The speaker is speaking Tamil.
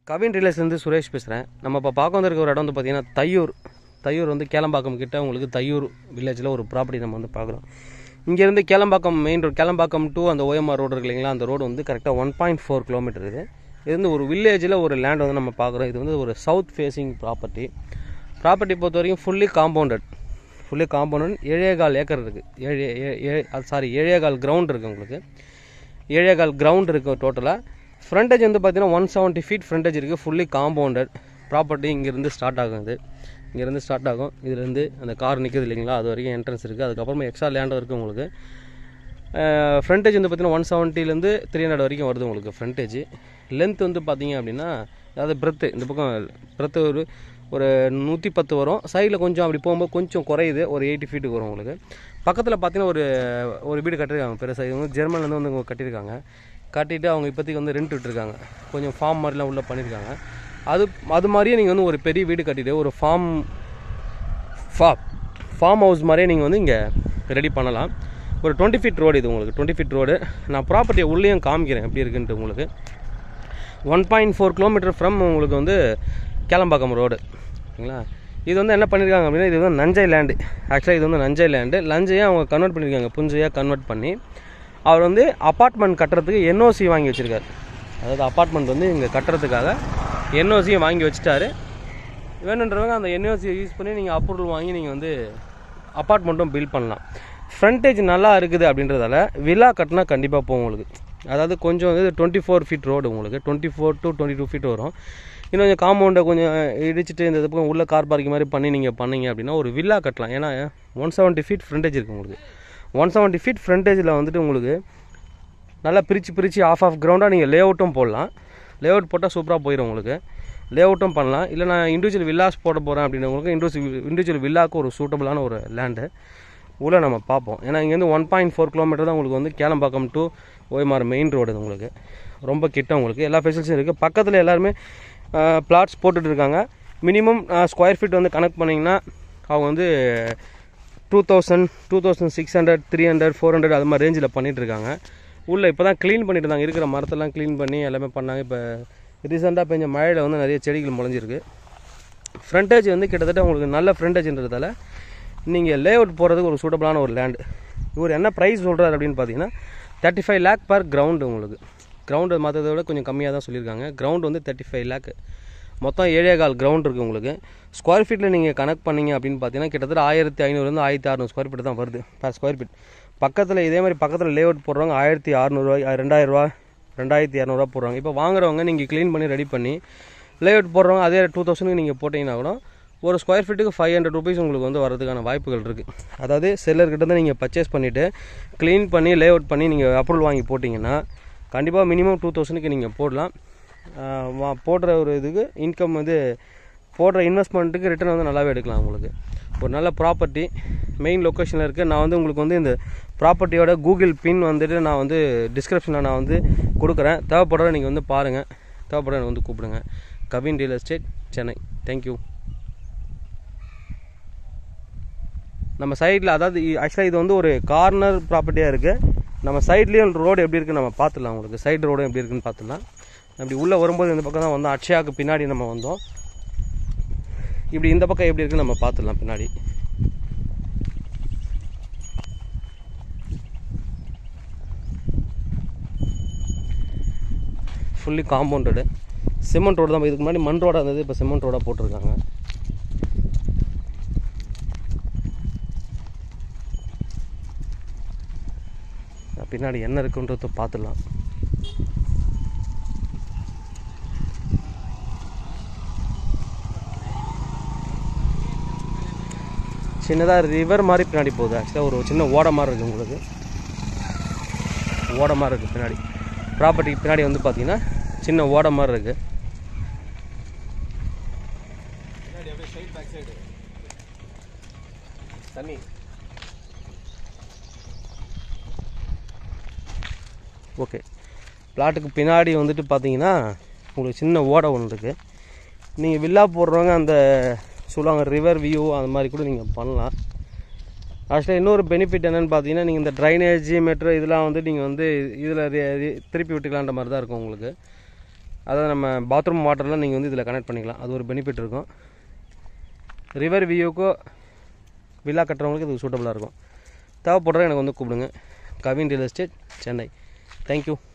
கவின் ரிலேஸ்லேருந்து சுரேஷ் பேசுகிறேன் நம்ம இப்போ பார்க்க வந்திருக்க ஒரு இடம் வந்து பார்த்தீங்கன்னா தையூர் தையூர் வந்து கேளம்பாக்கம் கிட்ட உங்களுக்கு தையூர் வில்லேஜில் ஒரு ப்ராப்பர்ட்டி நம்ம வந்து பார்க்குறோம் இங்கேருந்து Kelambakkam main road Kelambakkam to அந்த ஓஎம்ஆர் ரோடு இருக்கு இல்லைங்களா அந்த ரோடு வந்து கரெக்டாக ஒன் பாயிண்ட் ஃபோர் கிலோமீட்டர் இது இது வந்து ஒரு வில்லேஜில் ஒரு லேண்ட் வந்து நம்ம பார்க்குறோம் இது வந்து ஒரு சவுத் ஃபேஸிங் ப்ராப்பர்ட்டி ப்ராப்பர்ட்டி பொறுத்த வரைக்கும் ஃபுல்லி காம்பவுண்டட் ஃபுல்லி காம்பவுண்ட் ஏழேகால் ஏக்கர் இருக்குது ஏழு ஏ சாரி ஏழேகால் கிரவுண்ட் இருக்குது உங்களுக்கு ஏழேகால் கிரவுண்ட் இருக்குது டோட்டலாக ஃப்ரண்டேஜ் வந்து பார்த்தீங்கன்னா ஒன் செவன்ட்டி ஃபீட் ஃப்ரண்டேஜ் இருக்குது ஃபுல்லி காம்பவுண்டட் ப்ராப்பர்ட்டி இங்கேருந்து ஸ்டார்ட் ஆகுது இங்கேருந்து ஸ்டார்ட் ஆகும் இதுலேருந்து அந்த கார் நிற்குது இல்லைங்களா அது வரைக்கும் என்ட்ரன்ஸ் இருக்குது அதுக்கப்புறமா எக்ஸ்ட்ரா லேண்டும் இருக்குது உங்களுக்கு ஃப்ரண்டேஜ் வந்து பார்த்தீங்கன்னா ஒன் செவன்ட்டிலேருந்து த்ரீ ஹண்ட்ரட் வரைக்கும் வருது உங்களுக்கு ஃப்ரண்டேஜ் லென்த் வந்து பார்த்தீங்க அப்படின்னா அதாவது பிரெத்து இந்த பக்கம் பிரெத்து ஒரு ஒரு நூற்றி பத்து வரும் சைடில் கொஞ்சம் அப்படி போகும்போது கொஞ்சம் குறையுது ஒரு எயிட்டி ஃபீட்டுக்கு வரும் உங்களுக்கு பக்கத்தில் பார்த்தீங்கன்னா ஒரு ஒரு வீடு கட்டியிருக்காங்க பெருசாக இது வந்து ஜெர்மன்லேருந்து வந்து இவங்க கட்டியிருக்காங்க கட்டிட்டு அவங்க இப்போதைக்கு வந்து ரெண்ட் விட்டுருக்காங்க கொஞ்சம் ஃபார்ம் மாதிரிலாம் உள்ளே பண்ணியிருக்காங்க அது அது மாதிரியே நீங்கள் வந்து ஒரு பெரிய வீடு கட்டிட்டு ஒரு ஃபார்ம் ஃபா ஃபார்ம் ஹவுஸ் மாதிரியே நீங்கள் வந்து இங்கே ரெடி பண்ணலாம் ஒரு டுவெண்ட்டி ஃபீட் ரோடு இது உங்களுக்கு டுவெண்ட்டி ஃபீட் ரோடு நான் ப்ராப்பர்ட்டியை உள்ளேயும் காமிக்கிறேன் எப்படி இருக்குன்ட்டு உங்களுக்கு one point four kilometre from உங்களுக்கு வந்து கேளம்பாக்கம் ரோடு ஓகேங்களா இது வந்து என்ன பண்ணியிருக்காங்க அப்படின்னா இது வந்து நஞ்சை லேண்டு ஆக்சுவலாக இது வந்து நஞ்சை லேண்டு லஞ்சையை அவங்க கன்வெர்ட் பண்ணியிருக்காங்க புஞ்சையாக கன்வெர்ட் பண்ணி அவர் வந்து அப்பார்ட்மெண்ட் கட்டுறதுக்கு என்ஓசி வாங்கி வச்சுருக்காரு அதாவது அப்பார்ட்மெண்ட் வந்து இங்கே கட்டுறதுக்காக என்ஓசியை வாங்கி வச்சுட்டாரு வேணுன்றவங்க அந்த என்ஓசியை யூஸ் பண்ணி நீங்கள் அப்ரூவல் வாங்கி நீங்கள் வந்து அப்பார்ட்மெண்ட்டும் பில்ட் பண்ணலாம் ஃப்ரண்டேஜ் நல்லா இருக்குது அப்படின்றதால வில்லா கட்டினா கண்டிப்பாக போகும் உங்களுக்கு அதாவது கொஞ்சம் வந்து டுவெண்ட்டி ஃபோர் ஃபீட் ரோடு உங்களுக்கு twenty four to twenty two feet வரும் இன்னும் கொஞ்சம் காம்பவுண்டை கொஞ்சம் இடிச்சிட்டு இந்த இது பக்கம் உள்ள கார் பார்க்கிங் மாதிரி பண்ணி நீங்கள் பண்ணீங்க அப்படின்னா ஒரு வில்லா கட்டலாம் ஏன்னா ஒன் செவன்ட்டி ஃபீட் ஃப்ரண்டேஜ் இருக்குது உங்களுக்கு ஒன் செவன்ட்டி ஃபீட் ஃப்ரண்டேஜில் வந்துட்டு உங்களுக்கு நல்லா பிரித்து பிரித்து ஆஃப் ஆஃப் கிரவுண்டாக நீங்கள் லே அவுட்டும் போடலாம் லே அவுட் போட்டால் சூப்பராக போயிடும் உங்களுக்கு லே அவுட்டும் பண்ணலாம் இல்லை நான் இண்டிவிஜுவல் வில்லாஸ் போட போகிறேன் அப்படின்றவங்களுக்கு இண்டிவிஜுவல் இண்டிவிஜுவல் வில்லாக்கு ஒரு சூட்டபிளான ஒரு லேண்டு உள்ளே நம்ம பார்ப்போம் ஏன்னா இங்கேருந்து ஒன் பாயிண்ட் ஃபோர் கிலோமீட்டர் தான் உங்களுக்கு வந்து Kelambakkam to OMR main road இது உங்களுக்கு ரொம்ப கிட்ட உங்களுக்கு எல்லா ஃபெசிலிட்டிஸும் இருக்குது பக்கத்தில் எல்லாருமே பிளாட்ஸ் போட்டுட்டு இருக்காங்க மினிமம் ஸ்கொயர் ஃபீட் வந்து கனெக்ட் பண்ணிங்கன்னா அவங்க வந்து two thousand two thousand six hundred three hundred four hundred அது மாதிரி ரேஞ்சில் பண்ணிட்டு இருக்காங்க உள்ளே இப்போ தான் க்ளீன் பண்ணிட்டு இருந்தாங்க இருக்கிற மரத்தெல்லாம் க்ளீன் பண்ணி எல்லாமே பண்ணாங்க இப்போ ரீசெண்டாக பெஞ்ச மழையில் வந்து நிறைய செடிகள் முளைஞ்சிருக்கு ஃப்ரண்டேஜ் வந்து கிட்டத்தட்ட உங்களுக்கு நல்ல ஃப்ரண்டேஜ்ன்றதால நீங்கள் லே அவுட் போகிறதுக்கு ஒரு சூட்டபிளான ஒரு லேண்டு இவர் என்ன ப்ரைஸ் சொல்கிறார் அப்படின்னு பார்த்தீங்கன்னா thirty five lakh per ground உங்களுக்கு கிரவுண்டு மற்றதை விட கொஞ்சம் கம்மியாக தான் சொல்லியிருக்காங்க கிரவுண்ட் வந்து தேர்ட்டி ஃபைவ் லேக் மொத்தம் ஏழே கால் கிரவுண்ட் இருக்குது உங்களுக்கு ஸ்கொயர் ஃபீட்டில் நீங்கள் கனெக்ட் பண்ணீங்க அப்படின்னு பார்த்தீங்கன்னா கிட்டத்தட்ட ஆயிரத்தி ஐநூறுலேருந்து ஆயிரத்தி அறநூறு ஸ்கொயர் ஃபீட் தான் வருது பர் ஸ்கொயர் ஃபீட் பக்கத்தில் இதே மாதிரி பக்கத்தில் லே அவுட் போடுறவங்க ஆயிரத்தி அறநூறுவா ரெண்டாயிரரூவா ரெண்டாயிரத்தி இரநூறுவா போடுறாங்க இப்போ வாங்குறவங்க நீங்கள் க்ளீன் பண்ணி ரெடி பண்ணி லே அவுட் போடுறவங்க அதே டூ தௌசண்ட்க்கு நீங்கள் போட்டிங்கன்னா கூட ஒரு ஸ்கொயர் ஃபீட்டுக்கு ஃபைவ் ஹண்ட்ரட் ருபீஸ் உங்களுக்கு வந்து வரதுக்கான வாய்ப்புகள் இருக்குது அதாவது செல்லர்கிட்ட தான் நீங்கள் பர்ச்சேஸ் பண்ணிவிட்டு க்ளீன் பண்ணி லே அவுட் பண்ணி நீங்கள் அப்ரூவல் வாங்கி போட்டிங்கன்னா கண்டிப்பாக மினிமம் டூ தௌசண்ட்க்கு நீங்கள் போடலாம் ஆஹ் வா- போடுற ஒரு இதுக்கு இன்கம் வந்து போடுற இன்வெஸ்ட்மெண்ட்டுக்கு ரிட்டர்ன் வந்து நல்லாவே எடுக்கலாம் உங்களுக்கு ஒரு நல்ல ப்ராப்பர்ட்டி மெயின் லொக்கேஷனில் இருக்குது நான் வந்து உங்களுக்கு வந்து இந்த ப்ராப்பர்ட்டியோட கூகுள் பின் வந்துட்டு நான் வந்து டிஸ்கிரிப்ஷனில் நான் வந்து கொடுக்குறேன் தேவைப்படுற நீங்கள் வந்து பாருங்கள் தேவைப்படுற எனக்கு வந்து கூப்பிடுங்க Kavin real estate Chennai thank you நம்ம சைடில் அதாவது ஆக்சுவலாக இது வந்து ஒரு கார்னர் ப்ராப்பர்ட்டியாக இருக்குது நம்ம சைட்லேயும் ரோடு எப்படி இருக்குன்னு நம்ம பார்த்துடலாம் உங்களுக்கு சைடு ரோடு எப்படி இருக்குன்னு பார்த்துடலாம் அப்படி உள்ளே வரும்போது இந்த பக்கம் தான் வந்தோம் அக்ஷயாவுக்கு பின்னாடி நம்ம வந்தோம் இப்படி இந்த பக்கம் எப்படி இருக்குன்னு நம்ம பார்த்துடலாம் பின்னாடி ஃபுல்லி காம்பவுண்டடு சிமெண்ட் ரோடு தான் இதுக்கு முன்னாடி மண் ரோடாக இருந்தது இப்போ சிமெண்ட் ரோடாக போட்டிருக்காங்க பின்னாடி என்ன இருக்குன்றத பார்த்துடலாம் சின்னதாக ரிவர் மாதிரி பின்னாடி போகுது ஆக்சுவலாக ஒரு சின்ன ஓடை மாதிரி இருக்குது உங்களுக்கு ஓடை மாதிரி இருக்குது பின்னாடி ப்ராப்பர்ட்டிக்கு பின்னாடி வந்து பார்த்தீங்கன்னா சின்ன ஓடை மாதிரி இருக்குது தண்ணி ஓகே பிளாட்டுக்கு பின்னாடி வந்துட்டு பார்த்தீங்கன்னா உங்களுக்கு சின்ன ஓடை ஒன்று இருக்குது நீங்கள் வில்லா போடுறவங்க அந்த சொல்லுவாங்க ரிவர் வியூ அந்த மாதிரி கூட நீங்கள் பண்ணலாம் ஆக்சுவலாக இன்னொரு பெனிஃபிட் என்னென்னு பார்த்தீங்கன்னா நீங்கள் இந்த ட்ரைனேஜ் மெட்ரோ இதெல்லாம் வந்து நீங்கள் வந்து இதில் திருப்பி விட்டுக்கலான்ற மாதிரி தான் இருக்கும் உங்களுக்கு அதாவது நம்ம பாத்ரூம் வாட்டர்லாம் நீங்கள் வந்து இதில் கனெக்ட் பண்ணிக்கலாம் அது ஒரு பெனிஃபிட் இருக்கும் ரிவர் வியூக்கோ வில்லா கட்டுறவங்களுக்கு இது சூட்டபுளாக இருக்கும் தேவைப்படுற எனக்கு வந்து கூப்பிடுங்க Kavin real estate Chennai thank you